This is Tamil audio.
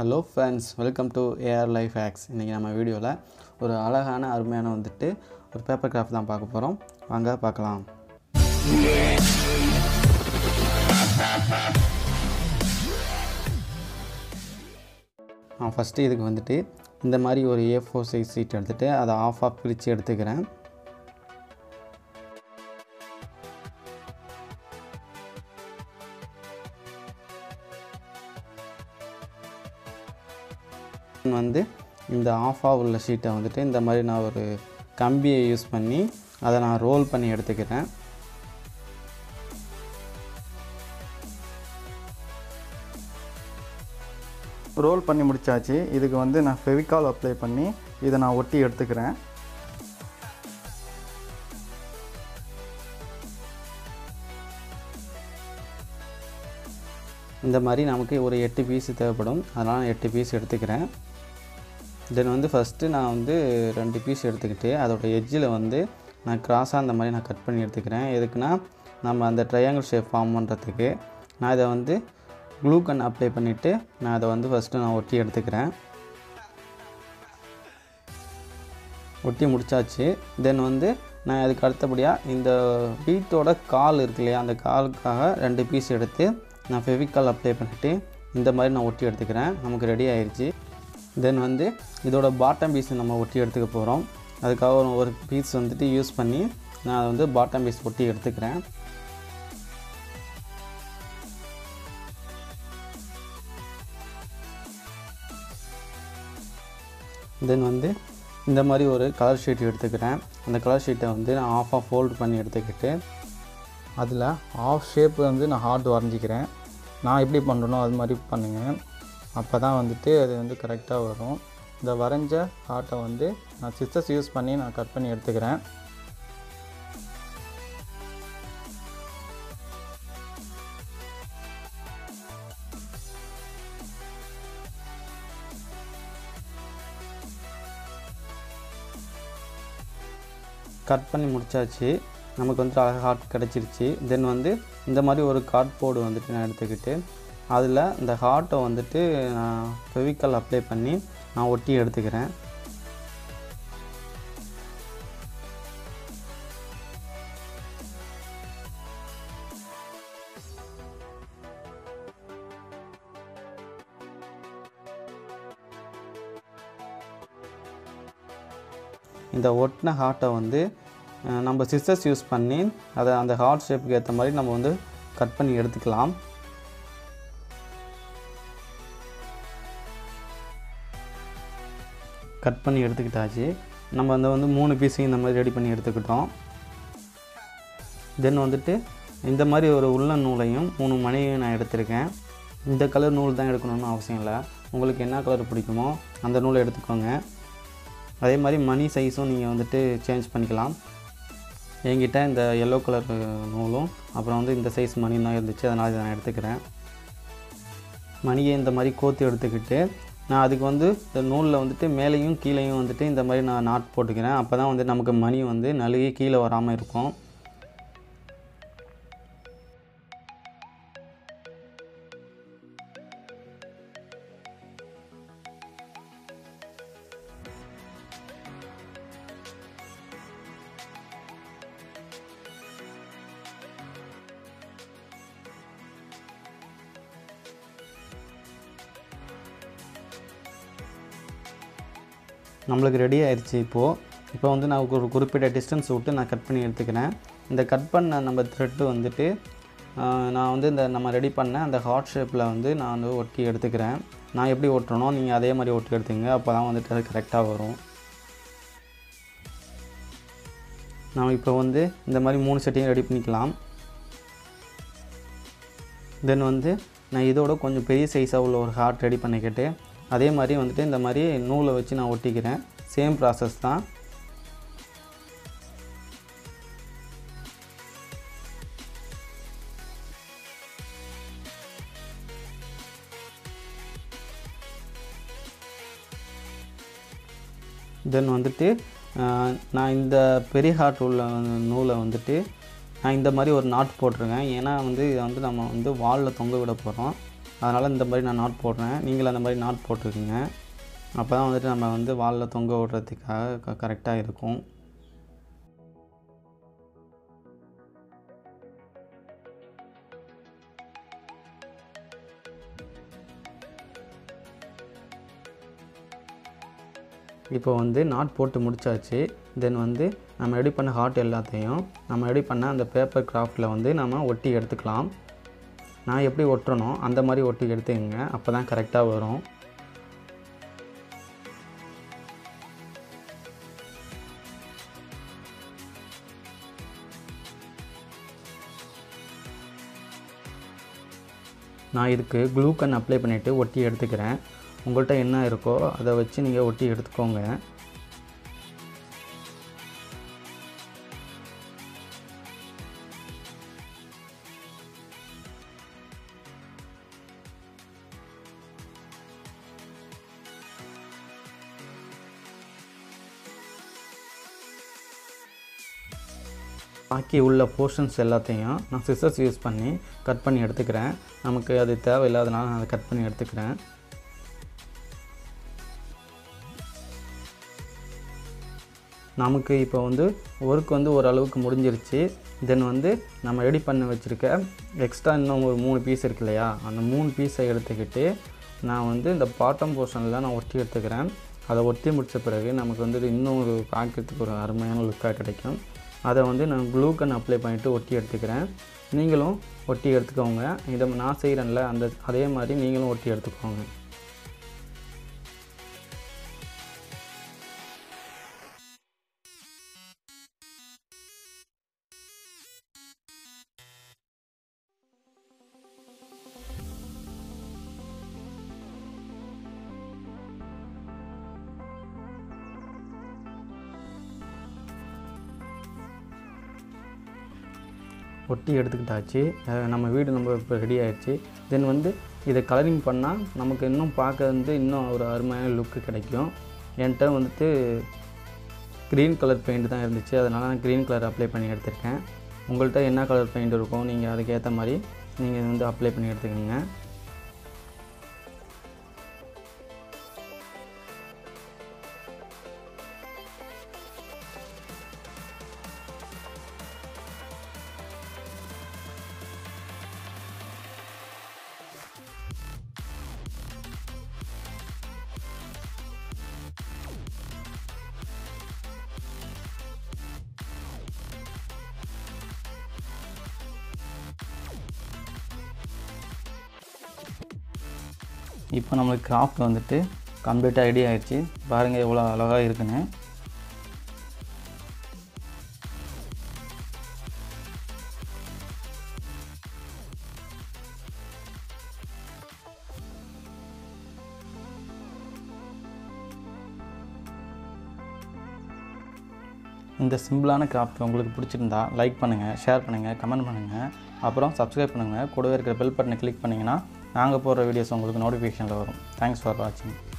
hello friends welcome to A R life hacks இன்றைக்கி நம்ம வீடியோவில் ஒரு அழகான அருமையான வந்துட்டு ஒரு பேப்பர் கிராஃப்ட் தான் பார்க்க போகிறோம் வாங்க பார்க்கலாம் நான் ஃபஸ்ட்டு இதுக்கு வந்துட்டு இந்த மாதிரி ஒரு ஏ ஃபோர் சைஸ் சீட் எடுத்துகிட்டு அதை ஆஃப் ஆஃப் பிரித்து எடுத்துக்கிறேன் வந்து இந்த ஆஃபாக உள்ள ஷீட்டை வந்துட்டு இந்த மாதிரி நான் ஒரு கம்பியை யூஸ் பண்ணி அதை நான் ரோல் பண்ணி எடுத்துக்கிறேன் ரோல் பண்ணி முடிச்சாச்சு இதுக்கு வந்து நான் ஃபெவிகால் அப்ளை பண்ணி இதை நான் ஒட்டி எடுத்துக்கிறேன் இந்த மாதிரி நமக்கு ஒரு எட்டு பீஸ் தேவைப்படும் அதனால் நான் எட்டு பீஸ் எடுத்துக்கிறேன் தென் வந்து ஃபஸ்ட்டு நான் வந்து ரெண்டு பீஸ் எடுத்துக்கிட்டு அதோட எட்ஜில் வந்து நான் கிராஸாக அந்த மாதிரி நான் கட் பண்ணி எடுத்துக்கிறேன் எதுக்குன்னா நம்ம அந்த ட்ரையாங்கிள் ஷேப் ஃபார்ம் பண்ணுறதுக்கு நான் இதை வந்து க்ளூ கன் அப்ளை பண்ணிவிட்டு நான் அதை வந்து ஃபஸ்ட்டு நான் ஒட்டி எடுத்துக்கிறேன் ஒட்டி முடிச்சாச்சு தென் வந்து நான் அதுக்கு அடுத்தபடியாக இந்த பீட்டோட கால் இருக்கு இல்லையா அந்த காலுக்காக ரெண்டு பீஸ் எடுத்து நான் ஃபெவிக்கால் அப்ளை பண்ணிவிட்டு இந்த மாதிரி நான் ஒட்டி எடுத்துக்கிறேன் நமக்கு ரெடி ஆயிடுச்சு தென் வந்து இதோட பாட்டம் பீஸ் நம்ம ஒட்டி எடுத்துக்க போகிறோம் அதுக்காக ஒரு ஒரு பீஸ் வந்துட்டு யூஸ் பண்ணி நான் வந்து பாட்டம் பீஸ் ஒட்டி எடுத்துக்கிறேன் தென் வந்து இந்த மாதிரி ஒரு கலர் ஷீட் எடுத்துக்கிறேன் அந்த கலர் ஷீட்டை வந்து நான் ஆஃப் ஆஃப் ஃபோல்ட் பண்ணி எடுத்துக்கிட்டு அதில் ஆஃப் ஷேப் வந்து நான் ஹார்ட் வரைஞ்சிக்கிறேன் நான் எப்படி பண்ணுறனோ அது மாதிரி பண்ணுங்கள் அப்போ தான் வந்துட்டு அது வந்து கரெக்டாக வரும் இந்த வரைஞ்ச ஹார்ட்டை வந்து நான் சிஸ்டர்ஸ் யூஸ் பண்ணி நான் கட் பண்ணி எடுத்துக்கிறேன் கட் பண்ணி முடிச்சாச்சு நமக்கு வந்துட்டு அழகாக ஹார்ட் கிடச்சிருச்சு தென் வந்து இந்த மாதிரி ஒரு கார்ட்போர்டு வந்துட்டு நான் எடுத்துக்கிட்டு அதில் இந்த ஹார்ட்டை வந்துட்டு நான் ஃபெவிக்கல் அப்ளை பண்ணி நான் ஒட்டி எடுத்துக்கிறேன் இந்த ஒட்டின ஹார்ட்டை வந்து அஹ், நம்ம சிஸ்டர்ஸ் யூஸ் பண்ணி அதை அந்த ஹார்ட் ஷேப்புக்கு ஏற்ற மாதிரி நம்ம வந்து கட் பண்ணி எடுத்துக்கலாம் கட் பண்ணி எடுத்துக்கிட்டாச்சு நம்ம அந்த வந்து மூணு பீஸையும் இந்த மாதிரி ரெடி பண்ணி எடுத்துக்கிட்டோம் தென் வந்துட்டு இந்த மாதிரி ஒரு உள்ள நூலையும் மூணு மணியையும் நான் எடுத்திருக்கேன் இந்த கலர் நூல் தான் எடுக்கணும்னு அவசியம் இல்லை உங்களுக்கு என்ன கலர் பிடிக்குமோ அந்த நூலை எடுத்துக்கோங்க அதே மாதிரி மணி சைஸும் நீங்கள் வந்துட்டு சேஞ்ச் பண்ணிக்கலாம் என்கிட்ட இந்த எல்லோ கலர் நூலும் அப்புறம் வந்து இந்த சைஸ் மணி தான் இருந்துச்சு அதனால் இதை நான் எடுத்துக்கிறேன் மணியை இந்த மாதிரி கோத்து எடுத்துக்கிட்டு நான் அதுக்கு வந்து இந்த நூலில் வந்துட்டு மேலேயும் கீழேயும் வந்துட்டு இந்த மாதிரி நான் நாட் போட்டுக்கிறேன் அப்போ தான் வந்து நமக்கு மணி வந்து நழுகி கீழே வராமல் இருக்கும் நம்மளுக்கு ரெடி ஆயிடுச்சு இப்போது இப்போ வந்து நான் ஒரு குறிப்பிட்ட டிஸ்டன்ஸ் விட்டு நான் கட் பண்ணி எடுத்துக்கிறேன் இந்த கட் பண்ண நம்ம த்ரெட்டு வந்துட்டு ஆஹ், நான் வந்து இந்த நம்ம ரெடி பண்ண அந்த ஹார்ட் ஷேப்பில் வந்து நான் வந்து ஒட்டி எடுத்துக்கிறேன் நான் எப்படி ஒட்டுறனோ நீங்கள் அதே மாதிரி ஒட்டி எடுத்துங்க அப்போ தான் வந்துட்டு அது கரெக்டாக வரும் நான் இப்போ வந்து இந்த மாதிரி மூணு செட்டையும் ரெடி பண்ணிக்கலாம் தென் வந்து நான் இதோட கொஞ்சம் பெரிய சைஸாக உள்ள ஒரு ஹார்ட் ரெடி பண்ணிக்கிட்டு அதே மாதிரி வந்துட்டு இந்த மாதிரி நூலை வச்சு நான் ஒட்டிக்கிறேன் சேம் ப்ராசஸ் தான் தென் வந்துட்டு ஆஹ், நான் இந்த பெரிய ஹார்ட் உள்ள நூலை வந்துட்டு நான் இந்த மாதிரி ஒரு நாட் போட்டிருக்கேன் ஏன்னா வந்து இதை வந்து நம்ம வந்து வாலில் தொங்க விட போகிறோம் அதனால் இந்த மாதிரி நான் நாட் போடுறேன் நீங்களும் அந்த மாதிரி நாட் போட்டுருக்குங்க அப்போ தான் வந்துட்டு நம்ம வந்து வாலில் தொங்க விடுறதுக்காக க கரெக்டாக இருக்கும் இப்போ வந்து நாட் போட்டு முடிச்சாச்சு தென் வந்து நம்ம ரெடி பண்ண ஹார்ட் எல்லாத்தையும் நம்ம ரெடி பண்ண அந்த பேப்பர் கிராஃப்டில் வந்து நம்ம ஒட்டி எடுத்துக்கலாம் நான் எப்படி ஒட்டுறனோ அந்த மாதிரி ஒட்டி எடுத்துக்கங்க அப்போ தான் கரெக்டாக வரும் நான் இதுக்கு க்ளூக்கன் அப்ளை பண்ணிவிட்டு ஒட்டி எடுத்துக்கிறேன் உங்கள்கிட்ட என்ன இருக்கோ அதை வச்சு நீங்கள் ஒட்டி எடுத்துக்கோங்க பாக்கி உள்ள போர்ஷன்ஸ் எல்லாத்தையும் நான் சிசர்ஸ் யூஸ் பண்ணி கட் பண்ணி எடுத்துக்கிறேன் நமக்கு அது தேவையில்லாதனால நான் அதை கட் பண்ணி எடுத்துக்கிறேன் நமக்கு இப்போ வந்து ஒர்க் வந்து ஓரளவுக்கு முடிஞ்சிருச்சு தென் வந்து நம்ம ரெடி பண்ணி வச்சுருக்க எக்ஸ்ட்ரா இன்னும் ஒரு மூணு பீஸ் இருக்கு இல்லையா அந்த மூணு பீஸை எடுத்துக்கிட்டு நான் வந்து இந்த பாட்டம் போர்ஷனில் நான் ஒட்டி எடுத்துக்கிறேன் அதை ஒட்டி முடித்த பிறகு நமக்கு வந்து இன்னும் ஒரு பார்க்கறதுக்கு ஒரு அருமையான லுக்காக கிடைக்கும் அதை வந்து நான் க்ளூக்கன் அப்ளை பண்ணிவிட்டு ஒட்டி எடுத்துக்கிறேன் நீங்களும் ஒட்டி எடுத்துக்கோங்க இதை நான் செய்கிறேன்ல அந்த அதே மாதிரி நீங்களும் ஒட்டி எடுத்துக்கோங்க ஒட்டி எடுத்துக்கிட்டாச்சு அஹ் நம்ம வீடு நம்ம இப்போ ரெடி ஆயிடுச்சு தென் வந்து இதை கலரிங் பண்ணால் நமக்கு இன்னும் பார்க்க வந்து இன்னும் ஒரு அருமையான லுக்கு கிடைக்கும் என்கிட்ட வந்துட்டு க்ரீன் கலர் பெயிண்ட் தான் இருந்துச்சு அதனால் நான் க்ரீன் கலர் அப்ளை பண்ணி எடுத்திருக்கேன் உங்கள்கிட்ட என்ன கலர் பெயிண்ட் இருக்கும் நீங்கள் அதுக்கேற்ற மாதிரி நீங்கள் வந்து அப்ளை பண்ணி எடுத்துக்கோங்க இப்போ நம்மளுக்கு கிராஃப்ட் வந்துட்டு கம்ப்ளீட்டாக ரெடி ஆயிடுச்சு பாருங்கள் எவ்வளோ அழகாக இருக்குன்னு இந்த சிம்பிளான கிராஃப்ட் உங்களுக்கு பிடிச்சிருந்தா லைக் பண்ணுங்கள் ஷேர் பண்ணுங்கள் கமெண்ட் பண்ணுங்கள் அப்புறம் சப்ஸ்கிரைப் பண்ணுங்கள் கூடவே இருக்கிற பெல் பட்டனை கிளிக் பண்ணிங்கன்னா நாங்கள் போடுற வீடியோஸ் உங்களுக்கு நோட்டிஃபிகேஷனில் வரும் தேங்க்ஸ் ஃபார் வாட்சிங்